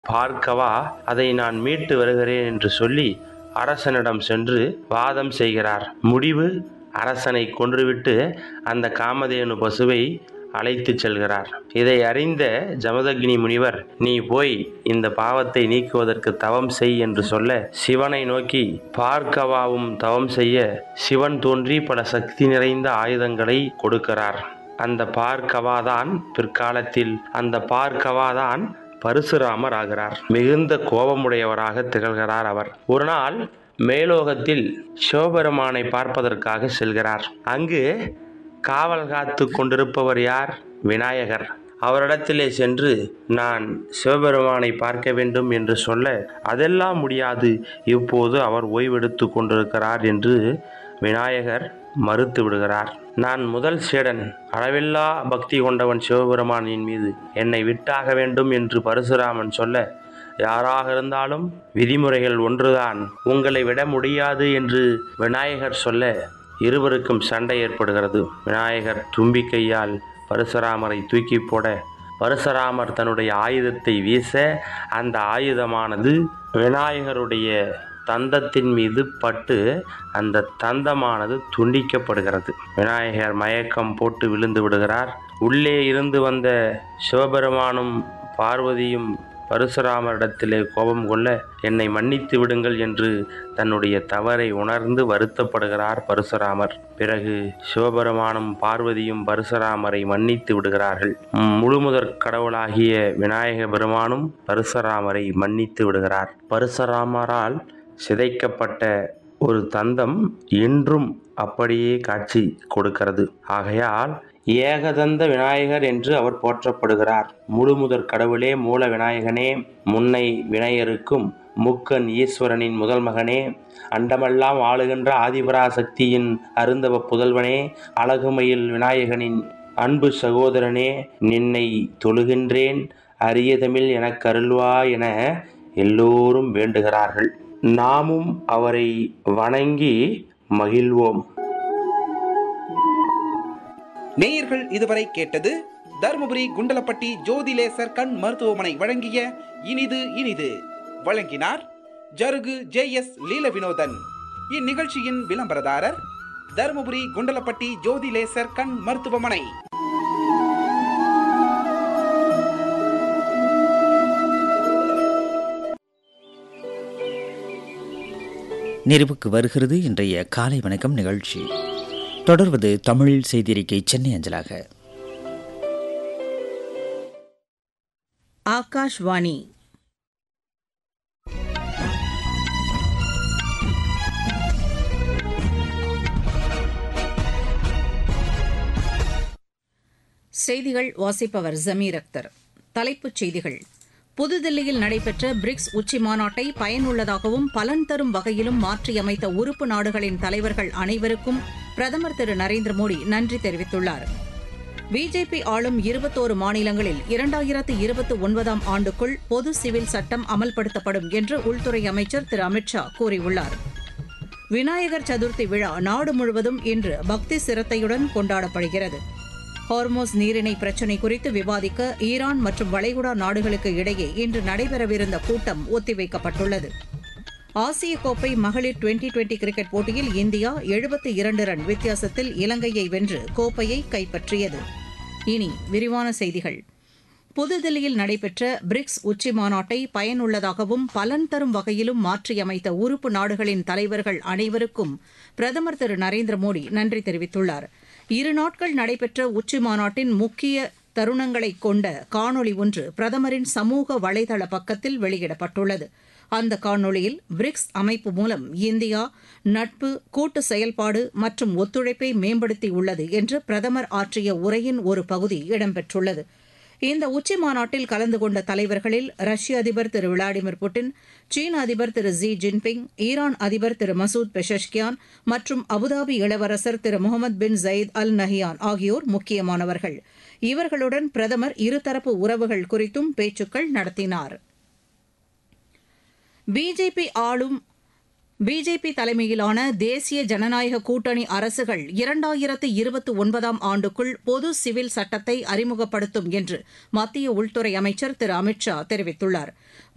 பார்க்கவா அதை நான் மீட்டு வருகிறேன் என்று சொல்லி அரசனிடம் சென்று வாதம் செய்கிறார் முடிவு அரசனை கொன்றுவிட்டு அந்த காமதேனு பசுவை அழைத்துச் செல்கிறார் இதை அறிந்த ஜமதக்னி முனிவர் நீ போய் இந்த பாவத்தை நீக்குவதற்கு தவம் செய் என்று சொல்ல சிவனை நோக்கி பார்க்கவாவும் தவம் செய்ய சிவன் தோன்றி பல சக்தி நிறைந்த ஆயுதங்களை கொடுக்கிறார் அந்த பார்க்கவாதான் பிற்காலத்தில் அந்த பார்க்கவாதான் பரசுராமர் ஆகிறார் மிகுந்த கோபமுடையவராக திகழ்கிறார் அவர் ஒரு நாள் மேலோகத்தில் சிவபெருமானை பார்ப்பதற்காக செல்கிறார் அங்கு காவல் காத்து கொண்டிருப்பவர் யார் விநாயகர் அவரிடத்திலே சென்று நான் சிவபெருமானை பார்க்க வேண்டும் என்று சொல்ல அதெல்லாம் முடியாது இப்போது அவர் ஓய்வெடுத்து கொண்டிருக்கிறார் என்று விநாயகர் மறுத்து விடுகிறார் நான் முதல் சீடன் அளவில்லா பக்தி கொண்டவன் சிவபெருமானின் மீது என்னை விட்டாக வேண்டும் என்று பரசுராமன் சொல்ல யாராக இருந்தாலும் விதிமுறைகள் ஒன்றுதான் உங்களை விட முடியாது என்று விநாயகர் சொல்ல இருவருக்கும் சண்டை ஏற்படுகிறது விநாயகர் தும்பிக்கையால் பரசுராமரை தூக்கி போட பரசுராமர் தன்னுடைய ஆயுதத்தை வீச அந்த ஆயுதமானது விநாயகருடைய தந்தத்தின் மீது பட்டு அந்த தந்தமானது துண்டிக்கப்படுகிறது விநாயகர் மயக்கம் போட்டு விழுந்து விடுகிறார் உள்ளே இருந்து வந்த சிவபெருமானும் பார்வதியும் பரசுராமரிடத்திலே கோபம் கொள்ள என்னை மன்னித்து விடுங்கள் என்று தன்னுடைய தவறை உணர்ந்து வருத்தப்படுகிறார் பரசுராமர் பிறகு சிவபெருமானும் பார்வதியும் பரசுராமரை மன்னித்து விடுகிறார்கள் முழுமுதற் கடவுளாகிய விநாயக பெருமானும் பரசுராமரை மன்னித்து விடுகிறார் பரசுராமரால் சிதைக்கப்பட்ட ஒரு தந்தம் இன்றும் அப்படியே காட்சி கொடுக்கிறது ஆகையால் ஏகதந்த விநாயகர் என்று அவர் போற்றப்படுகிறார் முழுமுதற் கடவுளே மூல விநாயகனே முன்னை விநாயகருக்கும் முக்கன் ஈஸ்வரனின் முதல் மகனே அண்டமெல்லாம் ஆளுகின்ற ஆதிபராசக்தியின் அருந்தவ புதல்வனே அழகுமையில் விநாயகனின் அன்பு சகோதரனே நின்னை தொழுகின்றேன் அரிய தமிழ் எனக் அருள்வா என எல்லோரும் வேண்டுகிறார்கள் நாமும் அவரை வணங்கி மகிழ்வோம் நேயர்கள் இதுவரை கேட்டது தருமபுரி குண்டலப்பட்டி ஜோதிலேசர் கண் மருத்துவமனை வழங்கிய இனிது இனிது வழங்கினார் ஜருகு ஜே எஸ் லீல வினோதன் இந்நிகழ்ச்சியின் விளம்பரதாரர் தருமபுரி குண்டலப்பட்டி ஜோதிலேசர் கண் மருத்துவமனை நிறைவுக்கு வருகிறது இன்றைய காலை வணக்கம் நிகழ்ச்சி தொடர்வது தமிழ் செய்தியறிக்கை சென்னை அஞ்சலாக ஆகாஷ்வாணி செய்திகள் வாசிப்பவர் ஜமீர் அக்தர் தலைப்புச் செய்திகள் புதுதில்லியில் நடைபெற்ற பிரிக்ஸ் உச்சி மாநாட்டை பயனுள்ளதாகவும் பலன் தரும் வகையிலும் மாற்றியமைத்த உறுப்பு நாடுகளின் தலைவர்கள் அனைவருக்கும் பிரதமர் திரு நரேந்திர மோடி நன்றி தெரிவித்துள்ளார் பிஜேபி ஆளும் இருபத்தோரு மாநிலங்களில் இரண்டாயிரத்து இருபத்தி ஒன்பதாம் ஆண்டுக்குள் பொது சிவில் சட்டம் அமல்படுத்தப்படும் என்று உள்துறை அமைச்சர் திரு அமித் ஷா கூறியுள்ளார் விநாயகர் சதுர்த்தி விழா நாடு முழுவதும் இன்று பக்தி சிரத்தையுடன் கொண்டாடப்படுகிறது ஹார்மோஸ் நீரிணை பிரச்சினை குறித்து விவாதிக்க ஈரான் மற்றும் வளைகுடா நாடுகளுக்கு இடையே இன்று நடைபெறவிருந்த கூட்டம் ஒத்திவைக்கப்பட்டுள்ளது ஆசிய கோப்பை மகளிர் டுவெண்டி டுவெண்டி கிரிக்கெட் போட்டியில் இந்தியா எழுபத்தி இரண்டு ரன் வித்தியாசத்தில் இலங்கையை வென்று கோப்பையை கைப்பற்றியது இனி விரிவான செய்திகள் புதுதில்லியில் நடைபெற்ற பிரிக்ஸ் உச்சி மாநாட்டை பயனுள்ளதாகவும் பலன் தரும் வகையிலும் மாற்றியமைத்த உறுப்பு நாடுகளின் தலைவர்கள் அனைவருக்கும் பிரதமர் திரு நரேந்திர மோடி நன்றி தெரிவித்துள்ளார் இரு நாட்கள் நடைபெற்ற உச்சி மாநாட்டின் முக்கிய தருணங்களை கொண்ட காணொலி ஒன்று பிரதமரின் சமூக வலைதள பக்கத்தில் வெளியிடப்பட்டுள்ளது அந்த காணொலியில் பிரிக்ஸ் அமைப்பு மூலம் இந்தியா நட்பு கூட்டு செயல்பாடு மற்றும் ஒத்துழைப்பை மேம்படுத்தியுள்ளது என்று பிரதமர் ஆற்றிய உரையின் ஒரு பகுதி இடம்பெற்றுள்ளது இந்த உச்சி மாநாட்டில் கலந்து கொண்ட தலைவர்களில் ரஷ்ய அதிபர் திரு விளாடிமிர் புட்டின் சீன அதிபர் திரு ஜி ஜின்பிங் ஈரான் அதிபர் திரு மசூத் பெஷஷ்கியான் மற்றும் அபுதாபி இளவரசர் திரு முகமது பின் ஜயீத் அல் நஹியான் ஆகியோர் முக்கியமானவர்கள் இவர்களுடன் பிரதமர் இருதரப்பு உறவுகள் குறித்தும் பேச்சுக்கள் நடத்தினார் பிஜேபி ஆளும் பிஜேபி தலைமையிலான தேசிய ஜனநாயக கூட்டணி அரசுகள் இரண்டாயிரத்து இருபத்தி ஒன்பதாம் ஆண்டுக்குள் பொது சிவில் சட்டத்தை அறிமுகப்படுத்தும் என்று மத்திய உள்துறை அமைச்சர் திரு அமித் ஷா தெரிவித்துள்ளார்